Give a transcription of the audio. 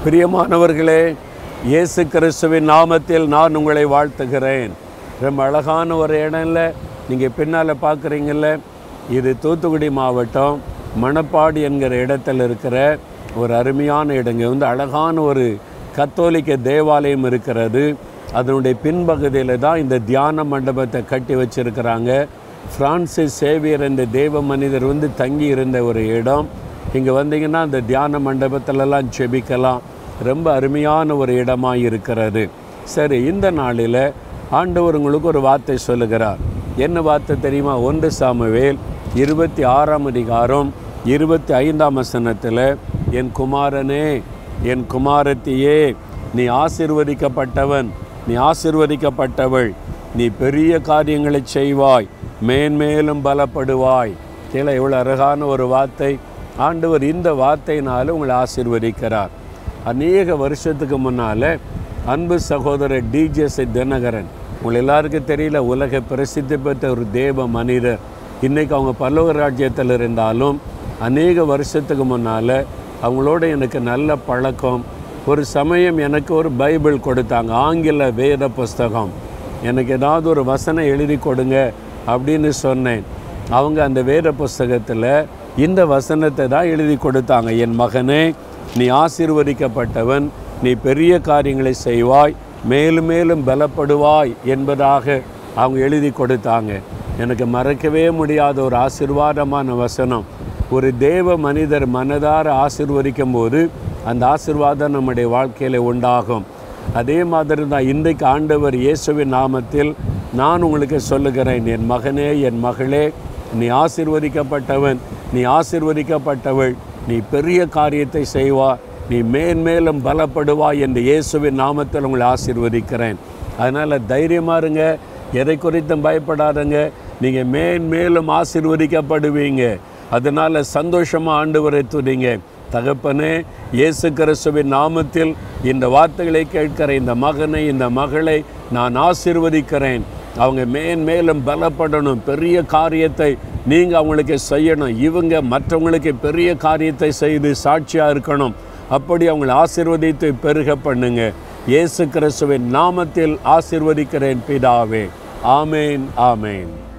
பிரியமானவர்களே இயேசு கிறிஸ்துவின் நாமத்தில் நான் உங்களை வாழ்த்துகிறேன் ரொம்ப அழகான ஒரு இடம் இல்லை நீங்கள் பின்னால் பார்க்குறீங்கல்ல இது தூத்துக்குடி மாவட்டம் மணப்பாடு என்கிற இடத்துல இருக்கிற ஒரு அருமையான இடங்க வந்து அழகான ஒரு கத்தோலிக்க தேவாலயம் இருக்கிறது அதனுடைய பின்பகுதியில் தான் இந்த தியான மண்டபத்தை கட்டி வச்சிருக்கிறாங்க பிரான்சிஸ் சேவியர் என்ற தேவ மனிதர் வந்து தங்கி இருந்த ஒரு இடம் இங்கே வந்தீங்கன்னா அந்த தியான மண்டபத்திலலாம் செபிக்கலாம் ரொம்ப அருமையான ஒரு இடமாக இருக்கிறது சரி இந்த நாளில் ஆண்டவர் உங்களுக்கு ஒரு வார்த்தை சொல்லுகிறார் என்ன வார்த்தை தெரியுமா ஒன்று சாமுவேல் இருபத்தி ஆறாம் அதிகாரம் இருபத்தி ஐந்தாம் வசனத்தில் என் குமாரனே என் குமாரத்தியே நீ ஆசிர்வதிக்கப்பட்டவன் நீ ஆசிர்வதிக்கப்பட்டவள் நீ பெரிய காரியங்களை செய்வாய் மேன்மேலும் பலப்படுவாய் கீழே இவ்வளோ அழகான ஒரு வார்த்தை ஆண்டவர் இந்த வார்த்தையினால் உங்களை ஆசிர்வதிக்கிறார் அநேக வருஷத்துக்கு முன்னால் அன்பு சகோதரர் டிஜேசி தினகரன் உங்களை எல்லாருக்கும் தெரியல உலக பிரசித்தி பெற்ற ஒரு தேவ மனிதர் இன்றைக்கி அவங்க பல்லவ ராஜ்யத்தில் இருந்தாலும் அநேக வருஷத்துக்கு முன்னால் அவங்களோட எனக்கு நல்ல பழக்கம் ஒரு சமயம் எனக்கு ஒரு பைபிள் கொடுத்தாங்க ஆங்கில வேத புஸ்தகம் எனக்கு ஏதாவது ஒரு வசனம் எழுதி கொடுங்க அப்படின்னு சொன்னேன் அவங்க அந்த வேத புஸ்தகத்தில் இந்த வசனத்தை தான் எழுதி கொடுத்தாங்க என் மகனே நீ ஆசீர்வதிக்கப்பட்டவன் நீ பெரிய காரியங்களை செய்வாய் மேலும் மேலும் பலப்படுவாய் என்பதாக அவங்க எழுதி கொடுத்தாங்க எனக்கு மறக்கவே முடியாத ஒரு ஆசீர்வாதமான வசனம் ஒரு தேவ மனிதர் மனதார ஆசீர்வதிக்கும் போது அந்த ஆசீர்வாதம் நம்முடைய வாழ்க்கையில் உண்டாகும் அதே மாதிரி தான் இன்றைக்கு ஆண்டவர் இயேசுவின் நாமத்தில் நான் உங்களுக்கு சொல்லுகிறேன் என் மகனே என் மகளே நீ ஆசீர்வதிக்கப்பட்டவன் நீ ஆசீர்வதிக்கப்பட்டவள் நீ பெரிய காரியத்தை செய்வா நீ மேன்மேலும் பலப்படுவாய் என்று இயேசுவின் நாமத்தில் உங்களை ஆசீர்வதிக்கிறேன் அதனால் தைரியமாக இருங்க எதை குறித்தும் பயப்படாதங்க நீங்கள் மேன்மேலும் ஆசீர்வதிக்கப்படுவீங்க அதனால் சந்தோஷமாக ஆண்டவரை துதிங்க தகப்பனே இயேசு கிறிஸ்துவின் நாமத்தில் இந்த வார்த்தைகளை கேட்கிற இந்த மகனை இந்த மகளை நான் ஆசீர்வதிக்கிறேன் அவங்க மேன் மேலும் பலப்படணும் பெரிய காரியத்தை நீங்கள் அவங்களுக்கு செய்யணும் இவங்க மற்றவங்களுக்கு பெரிய காரியத்தை செய்து சாட்சியாக இருக்கணும் அப்படி அவங்களை ஆசீர்வதித்து பெருக பண்ணுங்க இயேசு கிறிஸ்துவின் நாமத்தில் ஆசீர்வதிக்கிறேன் பிதாவே ஆமேன் ஆமேன்